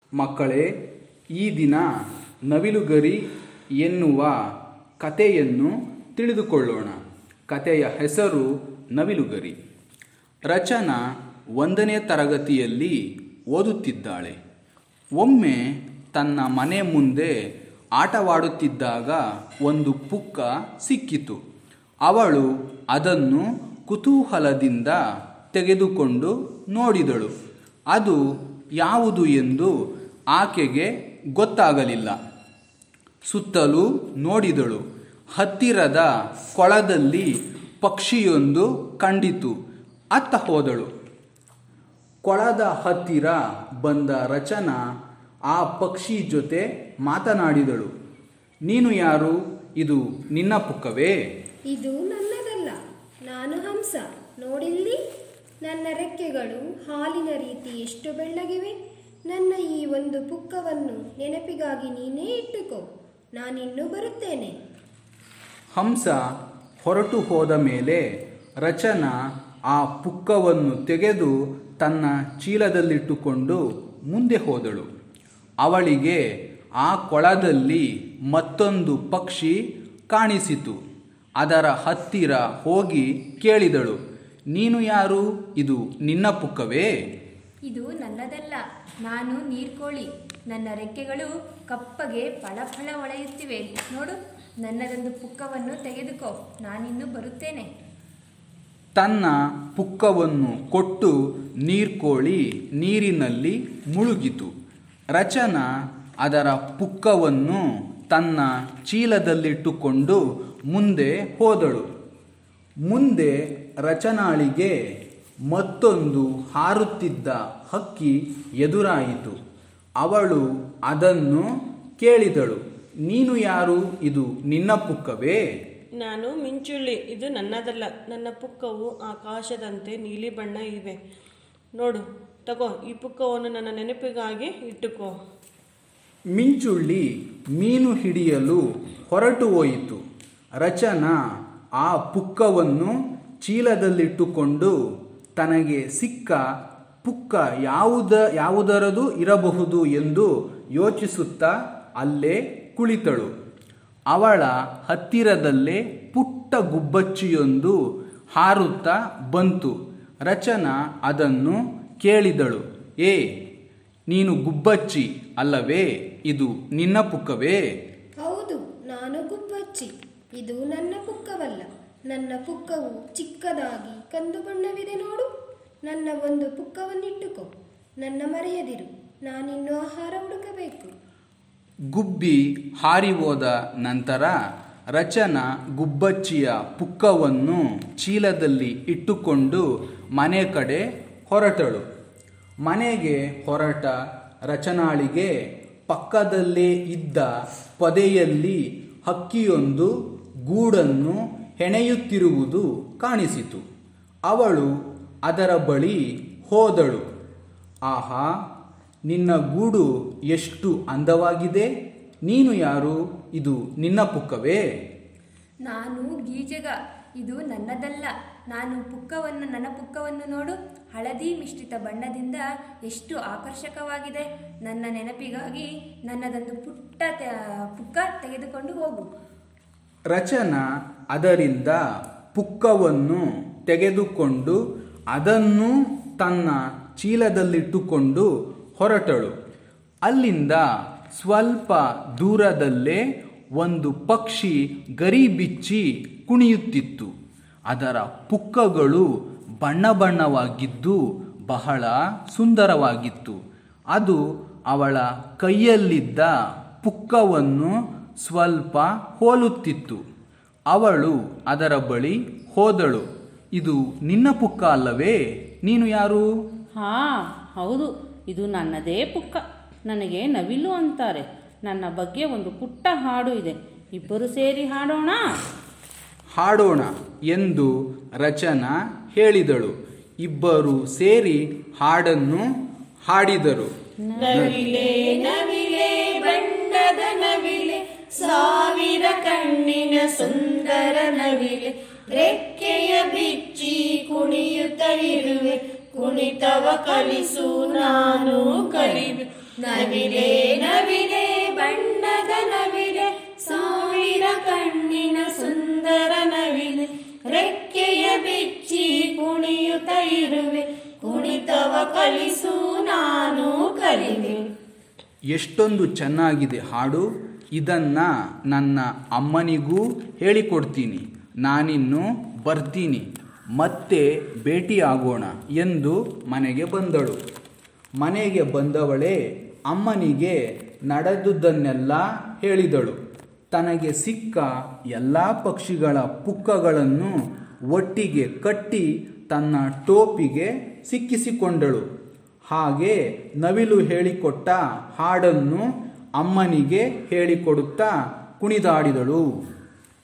ಮಕ್ಕಳೇ ಈ ದಿನ ನವಿಲುಗರಿ ಎನ್ನುವ ಕಥೆಯನ್ನು ತಿಳಿದುಕೊಳ್ಳೋಣ ಕಥೆಯ ಹೆಸರು ನವಿಲುಗರಿ ರಚನಾ ಒಂದನೇ ತರಗತಿಯಲ್ಲಿ ಓದುತ್ತಿದ್ದಾಳೆ ಒಮ್ಮೆ ತನ್ನ ಮನೆ ಮುಂದೆ ಆಟವಾಡುತ್ತಿದ್ದಾಗ ಒಂದು ಪುಕ್ಕ ಸಿಕ್ಕಿತು ಅವಳು ಅದನ್ನು ಕುತೂಹಲದಿಂದ ತೆಗೆದುಕೊಂಡು ನೋಡಿದಳು ಅದು ಯಾವುದು ಎಂದು ಆಕೆಗೆ ಗೊತ್ತಾಗಲಿಲ್ಲ ಸುತ್ತಲೂ ನೋಡಿದಳು ಹತ್ತಿರದ ಕೊಳದಲ್ಲಿ ಪಕ್ಷಿಯೊಂದು ಕಂಡಿತು ಅತ್ತ ಹೋದಳು ಕೊಳದ ಹತ್ತಿರ ಬಂದ ರಚನಾ ಆ ಪಕ್ಷಿ ಜೊತೆ ಮಾತನಾಡಿದಳು ನೀನು ಯಾರು ಇದು ನಿನ್ನ ಪುಕ್ಕವೇ ಇದು ನನ್ನದಲ್ಲ ನಾನು ಹಂಸ ನೋಡಿಲ್ಲಿ ನನ್ನ ರೆಕ್ಕೆಗಳು ಹಾಲಿನ ರೀತಿ ಎಷ್ಟು ಬೆಳ್ಳಗಿವೆ ನನ್ನ ಈ ಒಂದು ಪುಕ್ಕವನ್ನು ನೆನಪಿಗಾಗಿ ನೀನೇ ಇಟ್ಟುಕೋ ನಾನಿನ್ನೂ ಬರುತ್ತೇನೆ ಹಂಸ ಹೊರಟು ಹೋದ ಮೇಲೆ ರಚನಾ ಆ ಪುಕ್ಕವನ್ನು ತೆಗೆದು ತನ್ನ ಚೀಲದಲ್ಲಿಟ್ಟುಕೊಂಡು ಮುಂದೆ ಹೋದಳು ಅವಳಿಗೆ ಆ ಕೊಳದಲ್ಲಿ ಮತ್ತೊಂದು ಪಕ್ಷಿ ಕಾಣಿಸಿತು ಅದರ ಹತ್ತಿರ ಹೋಗಿ ಕೇಳಿದಳು ನೀನು ಯಾರು ಇದು ನಿನ್ನ ಪುಕ್ಕವೇ ಇದು ನನ್ನದಲ್ಲ ನಾನು ನೀರ್ಕೋಳಿ ನನ್ನ ರೆಕ್ಕೆಗಳು ಕಪ್ಪಗೆ ಫಳಫಳ ಹೊಳೆಯುತ್ತಿವೆ ನೋಡು ನನ್ನದೊಂದು ಪುಕ್ಕವನ್ನು ತೆಗೆದುಕೋ ನಾನಿನ್ನು ಬರುತ್ತೇನೆ ತನ್ನ ಪುಕ್ಕವನ್ನು ಕೊಟ್ಟು ನೀರ್ಕೋಳಿ ನೀರಿನಲ್ಲಿ ಮುಳುಗಿತು ರಚನಾ ಅದರ ಪುಕ್ಕವನ್ನು ತನ್ನ ಚೀಲದಲ್ಲಿಟ್ಟುಕೊಂಡು ಮುಂದೆ ಹೋದಳು ಮುಂದೆ ರಚನಾಳಿಗೆ ಮತ್ತೊಂದು ಹಾರುತ್ತಿದ್ದ ಹಕ್ಕಿ ಎದುರಾಯಿತು ಅವಳು ಅದನ್ನು ಕೇಳಿದಳು ನೀನು ಯಾರು ಇದು ನಿನ್ನ ಪುಕ್ಕವೇ ನಾನು ಮಿಂಚುಳ್ಳಿ ಇದು ನನ್ನದಲ್ಲ ನನ್ನ ಪುಕ್ಕವು ಆಕಾಶದಂತೆ ನೀಲಿ ಬಣ್ಣ ಇವೆ ನೋಡು ತಗೋ ಈ ಪುಕ್ಕವನ್ನು ನನ್ನ ನೆನಪಿಗಾಗಿ ಇಟ್ಟುಕೋ ಮಿಂಚುಳ್ಳಿ ಮೀನು ಹಿಡಿಯಲು ಹೊರಟು ಹೋಯಿತು ರಚನಾ ಆ ಪುಕ್ಕವನ್ನು ಚೀಲದಲ್ಲಿಟ್ಟುಕೊಂಡು ತನಗೆ ಸಿಕ್ಕ ಪುಕ್ಕ ಯಾವುದ ಯಾವುದರದು ಇರಬಹುದು ಎಂದು ಯೋಚಿಸುತ್ತಾ ಅಲ್ಲೇ ಕುಳಿತಳು ಅವಳ ಹತ್ತಿರದಲ್ಲೇ ಪುಟ್ಟ ಗುಬ್ಬಚ್ಚಿಯೊಂದು ಹಾರುತ್ತಾ ಬಂತು ರಚನಾ ಅದನ್ನು ಕೇಳಿದಳು ಏ ನೀನು ಗುಬ್ಬಚ್ಚಿ ಅಲ್ಲವೇ ಇದು ನಿನ್ನ ಪುಕ್ಕವೇ ಹೌದು ನಾನು ಗುಬ್ಬಚ್ಚಿ ಇದು ನನ್ನ ಪುಕ್ಕವಲ್ಲ ನನ್ನ ಪುಕ್ಕವು ಚಿಕ್ಕದಾಗಿ ಕಂದು ಬಣ್ಣವಿದೆ ನೋಡು ನನ್ನ ಒಂದು ಪುಕ್ಕವನ್ನಿಟ್ಟುಕೋ ನನ್ನ ಮರೆಯದಿರು ನಾನಿನ್ನು ಆಹಾರ ಹುಡುಕಬೇಕು ಗುಬ್ಬಿ ಹಾರಿ ಹೋದ ನಂತರ ರಚನಾ ಗುಬ್ಬಚ್ಚಿಯ ಪುಕ್ಕವನ್ನು ಚೀಲದಲ್ಲಿ ಇಟ್ಟುಕೊಂಡು ಮನೆ ಕಡೆ ಹೊರಟಳು ಮನೆಗೆ ಹೊರಟ ರಚನಾಳಿಗೆ ಪಕ್ಕದಲ್ಲೇ ಇದ್ದ ಪೊದೆಯಲ್ಲಿ ಹಕ್ಕಿಯೊಂದು ಗೂಡನ್ನು ಹೆಣೆಯುತ್ತಿರುವುದು ಕಾಣಿಸಿತು ಅವಳು ಅದರ ಬಳಿ ಹೋದಳು ಆಹಾ ನಿನ್ನ ಗೂಡು ಎಷ್ಟು ಅಂದವಾಗಿದೆ ನೀನು ಯಾರು ಇದು ನಿನ್ನ ಪುಕ್ಕವೇ ನಾನು ಗೀಜಗ ಇದು ನನ್ನದಲ್ಲ ನಾನು ಪುಕ್ಕವನ್ನು ನನ್ನ ಪುಕ್ಕವನ್ನು ನೋಡು ಹಳದಿ ಮಿಶ್ರಿತ ಬಣ್ಣದಿಂದ ಎಷ್ಟು ಆಕರ್ಷಕವಾಗಿದೆ ನನ್ನ ನೆನಪಿಗಾಗಿ ನನ್ನದೊಂದು ಪುಟ್ಟ ತ- ಪುಕ್ಕ ತೆಗೆದುಕೊಂಡು ಹೋಗು ರಚನಾ ಅದರಿಂದ ಪುಕ್ಕವನ್ನು ತೆಗೆದುಕೊಂಡು ಅದನ್ನು ತನ್ನ ಚೀಲದಲ್ಲಿಟ್ಟುಕೊಂಡು ಹೊರಟಳು ಅಲ್ಲಿಂದ ಸ್ವಲ್ಪ ದೂರದಲ್ಲೇ ಒಂದು ಪಕ್ಷಿ ಗರಿ ಬಿಚ್ಚಿ ಕುಣಿಯುತ್ತಿತ್ತು ಅದರ ಪುಕ್ಕಗಳು ಬಣ್ಣ ಬಣ್ಣವಾಗಿದ್ದು ಬಹಳ ಸುಂದರವಾಗಿತ್ತು ಅದು ಅವಳ ಕೈಯಲ್ಲಿದ್ದ ಪುಕ್ಕವನ್ನು ಸ್ವಲ್ಪ ಹೋಲುತ್ತಿತ್ತು ಅವಳು ಅದರ ಬಳಿ ಹೋದಳು ಇದು ನಿನ್ನ ಪುಕ್ಕ ಅಲ್ಲವೇ ನೀನು ಯಾರು ಹಾ ಹೌದು ಇದು ನನ್ನದೇ ಪುಕ್ಕ ನನಗೆ ನವಿಲು ಅಂತಾರೆ ನನ್ನ ಬಗ್ಗೆ ಒಂದು ಪುಟ್ಟ ಹಾಡು ಇದೆ ಇಬ್ಬರು ಸೇರಿ ಹಾಡೋಣ ಹಾಡೋಣ ಎಂದು ರಚನಾ ಹೇಳಿದಳು ಇಬ್ಬರು ಸೇರಿ ಹಾಡನ್ನು ಹಾಡಿದರು ನವಿಲೆ ನವಿಲೆ ಬಣ್ಣದ ನವಿಲೆ ಸಾವಿರ ಕಣ್ಣಿನ ಸುಂದರ ನವಿಲೆ ರೆಕ್ಕೆಯ ಬಿಚ್ಚಿ ಕುಣಿಯುತ್ತ ಇರುವೆ ಕುಣಿತವ ಕಲಿಸು ನಾನು ಕಲಿವೆ ನವಿಲೆ ನವಿಲೆ ಬಣ್ಣದ ನವಿಲೆ ಸಾವಿರ ಕಣ್ಣಿನ ಸುಂದರ ನವಿಲೆ ರೆಕ್ಕೆಯ ಬಿಚ್ಚಿ ಕುಣಿಯುತ್ತ ಇರುವೆ ಕುಣಿತವ ಕಲಿಸು ನಾನು ಕಲಿವೆ ಎಷ್ಟೊಂದು ಚೆನ್ನಾಗಿದೆ ಹಾಡು ಇದನ್ನ ನನ್ನ ಅಮ್ಮನಿಗೂ ಹೇಳಿಕೊಡ್ತೀನಿ ನಾನಿನ್ನು ಬರ್ತೀನಿ ಮತ್ತೆ ಭೇಟಿಯಾಗೋಣ ಎಂದು ಮನೆಗೆ ಬಂದಳು ಮನೆಗೆ ಬಂದವಳೇ ಅಮ್ಮನಿಗೆ ನಡೆದುದನ್ನೆಲ್ಲ ಹೇಳಿದಳು ತನಗೆ ಸಿಕ್ಕ ಎಲ್ಲ ಪಕ್ಷಿಗಳ ಪುಕ್ಕಗಳನ್ನು ಒಟ್ಟಿಗೆ ಕಟ್ಟಿ ತನ್ನ ಟೋಪಿಗೆ ಸಿಕ್ಕಿಸಿಕೊಂಡಳು ಹಾಗೆ ನವಿಲು ಹೇಳಿಕೊಟ್ಟ ಹಾಡನ್ನು ಅಮ್ಮನಿಗೆ ಹೇಳಿಕೊಡುತ್ತಾ ಕುಣಿದಾಡಿದಳು